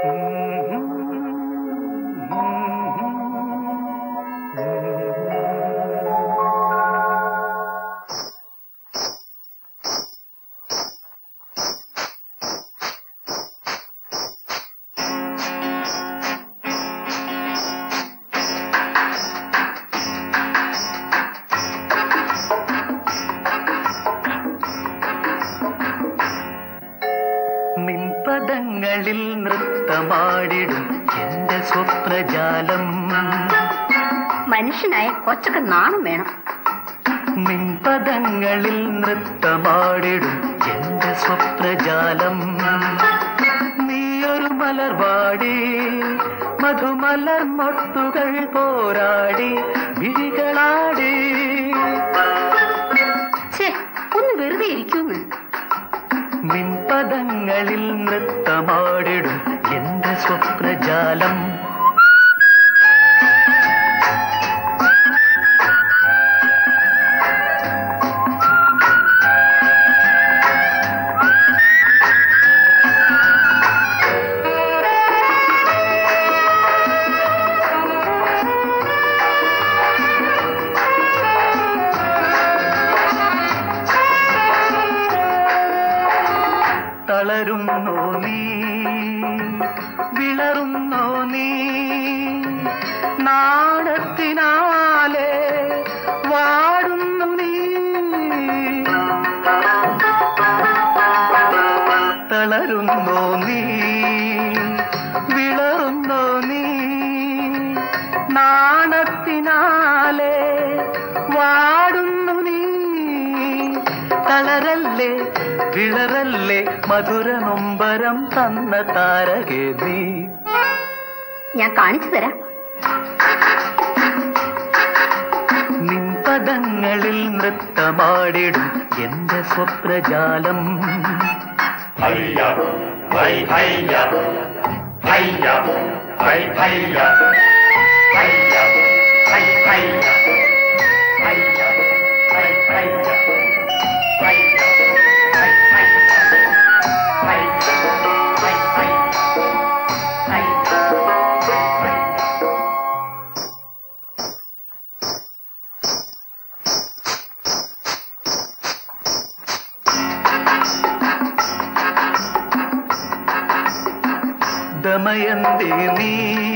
നിൻപദങ്ങളിൽ നൃത്തമാടിടും എന്റെ സ്വപ്നജാലം മനുഷ്യനായ കൊച്ചൊക്കെ നാണം വേണം നിൻപദങ്ങളിൽ നൃത്തമാടിടും എന്റെ സ്വപ്നജാലം നീയൊരു മലർവാടി മധുമലർ മൊട്ടുകൾ പോരാടി വിഴികളാടി ഛേ ഒന്ന് വെറുതെ ഇരിക്കൂന്ന് നിൻപദങ്ങളിൽ നൃത്തമാടിടും എന്റെ സ്വപ്നജാലം തളരുന്നോ നീ വിളറുന്നോ നീ നാണത്തിനാലെ വാടുന്നു നീ തളരുന്നോ നീ വിളറുന്നോ നീ നാണത്തിനാലെ വാടുന്നു നീ തളരല്ലേ വിളറല്ലേ മധുര നൊമ്പരം തന്ന താരകേ നീ ഞാൻ കാണിച്ചു തരാം നിൻപദങ്ങളിൽ നൃത്തമാടിടും എന്റെ സ്വപ്നജാലം ഹയ്യ ഹൈ ഹയ്യ ഹയ്യ ഹൈ ഹയ്യ ഹയ്യ ഹൈ ഹയ്യ ഹയ്യ ഹൈ ഹയ്യ ഹയ്യ ഹൈ ഹയ്യ ഹയ്യ ഹൈ ഹയ്യ ഹയ്യ ദമയന്തി നീ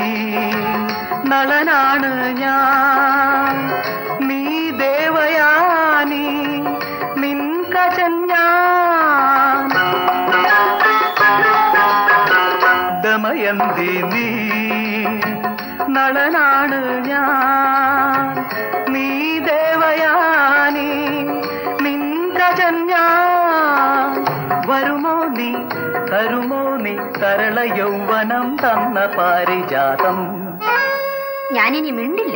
നളനാണ് ഞാൻ നീ ദേവയാനി നിൻ കജൻ ഞാൻ ദമയന്തി നീ നളനാണ് ഞാൻ നീ ദേവയാനി നിൻ കജൻ ഞാൻ വരുമോ നീ തരുമോ നീ തരള യൗവനം തന്ന പാരിജാതം ഞാനിനി മിണ്ടില്ല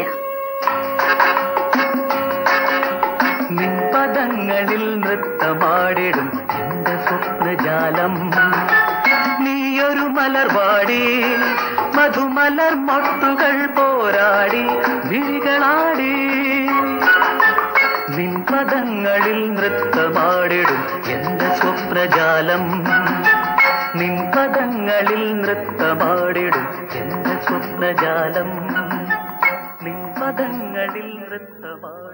നിൻപദങ്ങളിൽ നൃത്തമാടിടും എന്റെ സ്വപ്നജാലം നീയൊരു മലർവാടി മധുമലർ മൊട്ടുകൾ പോരാടി വിഴികളാടി നിൻപദങ്ങളിൽ നൃത്തമാടിടും എന്റെ സ്വപ്നജാലം നിൻപദങ്ങളിൽ നൃത്തമാടിടും എന്റെ സ്വപ്നജാലം നിൻപദങ്ങളിൽ നൃത്തമാ